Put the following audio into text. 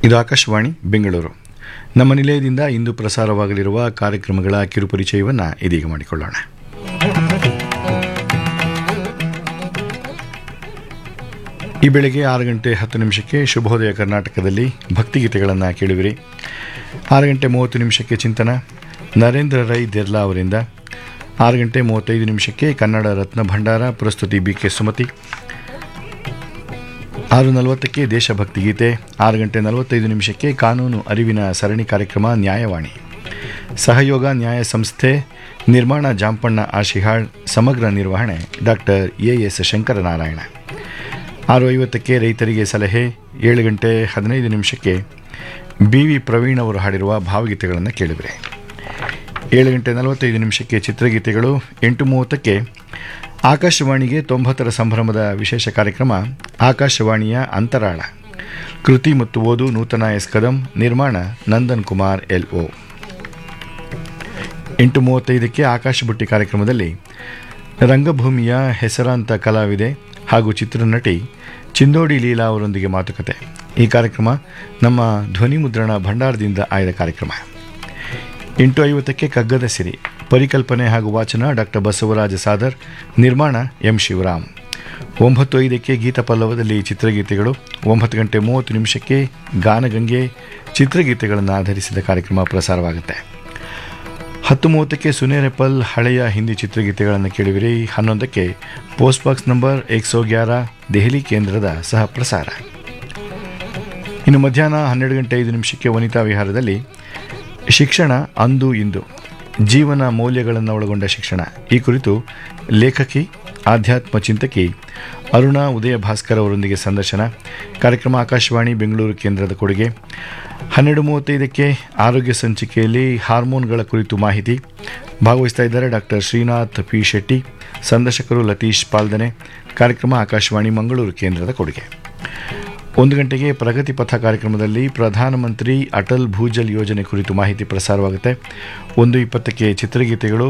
ಇದು ಆಕಾಶವಾಣಿ ಬೆಂಗಳೂರು ನಮ್ಮ ನಿಲಯದಿಂದ ಇಂದು ಪ್ರಸಾರವಾಗಲಿರುವ ಕಾರ್ಯಕ್ರಮಗಳ ಕಿರುಪರಿಚಯವನ್ನು ಇದೀಗ ಮಾಡಿಕೊಳ್ಳೋಣ ಈ ಬೆಳಗ್ಗೆ ಆರು ಗಂಟೆ ಹತ್ತು ನಿಮಿಷಕ್ಕೆ ಶುಭೋದಯ ಕರ್ನಾಟಕದಲ್ಲಿ ಭಕ್ತಿಗೀತೆಗಳನ್ನು ಕೇಳುವಿರಿ ಆರು ಗಂಟೆ ಮೂವತ್ತು ನಿಮಿಷಕ್ಕೆ ಚಿಂತನ ನರೇಂದ್ರ ರೈ ದೆರ್ಲಾ ಅವರಿಂದ ಆರು ಗಂಟೆ ಮೂವತ್ತೈದು ನಿಮಿಷಕ್ಕೆ ಕನ್ನಡ ರತ್ನ ಭಂಡಾರ ಪ್ರಸ್ತುತಿ ಬಿ ಕೆ ಸುಮತಿ ಆರು ನಲವತ್ತಕ್ಕೆ ದೇಶಭಕ್ತಿ ಗೀತೆ ಆರು ಗಂಟೆ ನಲವತ್ತೈದು ನಿಮಿಷಕ್ಕೆ ಕಾನೂನು ಅರಿವಿನ ಸರಣಿ ಕಾರ್ಯಕ್ರಮ ನ್ಯಾಯವಾಣಿ ಸಹಯೋಗ ನ್ಯಾಯ ಸಂಸ್ಥೆ ನಿರ್ಮಾಣ ಜಾಂಪಣ್ಣ ಆಶಿಹಾಳ್ ಸಮಗ್ರ ನಿರ್ವಹಣೆ ಡಾಕ್ಟರ್ ಎ ಎಸ್ ಶಂಕರನಾರಾಯಣ ಆರು ಐವತ್ತಕ್ಕೆ ರೈತರಿಗೆ ಸಲಹೆ ಏಳು ಗಂಟೆ ಹದಿನೈದು ನಿಮಿಷಕ್ಕೆ ಬಿ ವಿ ಪ್ರವೀಣ್ ಅವರು ಹಾಡಿರುವ ಭಾವಗೀತೆಗಳನ್ನು ಕೇಳಿದರೆ ಏಳು ಗಂಟೆ ನಲವತ್ತೈದು ನಿಮಿಷಕ್ಕೆ ಚಿತ್ರಗೀತೆಗಳು ಎಂಟು ಮೂವತ್ತಕ್ಕೆ ಆಕಾಶವಾಣಿಗೆ ತೊಂಬತ್ತರ ಸಂಭ್ರಮದ ವಿಶೇಷ ಕಾರ್ಯಕ್ರಮ ಆಕಾಶವಾಣಿಯ ಅಂತರಾಳ ಕೃತಿ ಮತ್ತು ಓದು ನೂತನ ಎಸ್ ಕದಂ ನಿರ್ಮಾಣ ನಂದನ್ ಕುಮಾರ್ ಎಲ್ ಒ ಎಂಟು ಮೂವತ್ತೈದಕ್ಕೆ ಆಕಾಶ ಬುಟ್ಟಿ ಕಾರ್ಯಕ್ರಮದಲ್ಲಿ ರಂಗಭೂಮಿಯ ಹೆಸರಾಂತ ಕಲಾವಿದೆ ಹಾಗೂ ಚಿತ್ರನಟಿ ಚಿಂದೋಡಿ ಲೀಲಾ ಅವರೊಂದಿಗೆ ಮಾತುಕತೆ ಈ ಕಾರ್ಯಕ್ರಮ ನಮ್ಮ ಧ್ವನಿ ಮುದ್ರಣ ಭಂಡಾರದಿಂದ ಆಯ್ದ ಕಾರ್ಯಕ್ರಮ ಎಂಟು ಐವತ್ತಕ್ಕೆ ಕಗ್ಗದ ಸಿರಿ ಪರಿಕಲ್ಪನೆ ಹಾಗೂ ವಾಚನ ಡಾಕ್ಟರ್ ಬಸವರಾಜ ಸಾದರ್ ನಿರ್ಮಾಣ ಎಂ ಶಿವರಾಮ್ ಒಂಬತ್ತು ಐದಕ್ಕೆ ಗೀತ ಪಲ್ಲವದಲ್ಲಿ ಚಿತ್ರಗೀತೆಗಳು ಒಂಬತ್ತು ಗಂಟೆ ಮೂವತ್ತು ನಿಮಿಷಕ್ಕೆ ಗಾನಗಂಗೆ ಚಿತ್ರಗೀತೆಗಳನ್ನು ಆಧರಿಸಿದ ಕಾರ್ಯಕ್ರಮ ಪ್ರಸಾರವಾಗುತ್ತೆ ಹತ್ತು ಮೂವತ್ತಕ್ಕೆ ಸುನೇರೆಪಲ್ ಹಳೆಯ ಹಿಂದಿ ಚಿತ್ರಗೀತೆಗಳನ್ನು ಕೇಳುವಿರಿ ಹನ್ನೊಂದಕ್ಕೆ ಪೋಸ್ಟ್ ಬಾಕ್ಸ್ ನಂಬರ್ ಎಕ್ಸೋ ಗ್ಯಾರ ದೆಹಲಿ ಕೇಂದ್ರದ ಸಹ ಪ್ರಸಾರ ಇನ್ನು ಮಧ್ಯಾಹ್ನ ಹನ್ನೆರಡು ಗಂಟೆ ಐದು ನಿಮಿಷಕ್ಕೆ ವನಿತಾ ವಿಹಾರದಲ್ಲಿ ಶಿಕ್ಷಣ ಅಂದು ಇಂದು ಜೀವನ ಮೌಲ್ಯಗಳನ್ನು ಒಳಗೊಂಡ ಶಿಕ್ಷಣ ಈ ಕುರಿತು ಲೇಖಕಿ ಆಧ್ಯಾತ್ಮ ಚಿಂತಕಿ ಅರುಣಾ ಉದಯ ಭಾಸ್ಕರ್ ಅವರೊಂದಿಗೆ ಸಂದರ್ಶನ ಕಾರ್ಯಕ್ರಮ ಆಕಾಶವಾಣಿ ಬೆಂಗಳೂರು ಕೇಂದ್ರದ ಕೊಡುಗೆ ಹನ್ನೆರಡು ಮೂವತ್ತೈದಕ್ಕೆ ಆರೋಗ್ಯ ಸಂಚಿಕೆಯಲ್ಲಿ ಹಾರ್ಮೋನ್ಗಳ ಕುರಿತು ಮಾಹಿತಿ ಭಾಗವಹಿಸ್ತಾ ಇದ್ದಾರೆ ಡಾಕ್ಟರ್ ಶ್ರೀನಾಥ್ ಪಿ ಶೆಟ್ಟಿ ಸಂದರ್ಶಕರು ಲತೀಶ್ ಪಾಲ್ದನೆ ಕಾರ್ಯಕ್ರಮ ಆಕಾಶವಾಣಿ ಮಂಗಳೂರು ಕೇಂದ್ರದ ಕೊಡುಗೆ ಒಂದು ಗಂಟೆಗೆ ಪ್ರಗತಿ ಪಥ ಕಾರ್ಯಕ್ರಮದಲ್ಲಿ ಪ್ರಧಾನಮಂತ್ರಿ ಅಟಲ್ ಭೂಜಲ್ ಯೋಜನೆ ಕುರಿತು ಮಾಹಿತಿ ಪ್ರಸಾರವಾಗುತ್ತೆ ಒಂದು ಇಪ್ಪತ್ತಕ್ಕೆ ಚಿತ್ರಗೀತೆಗಳು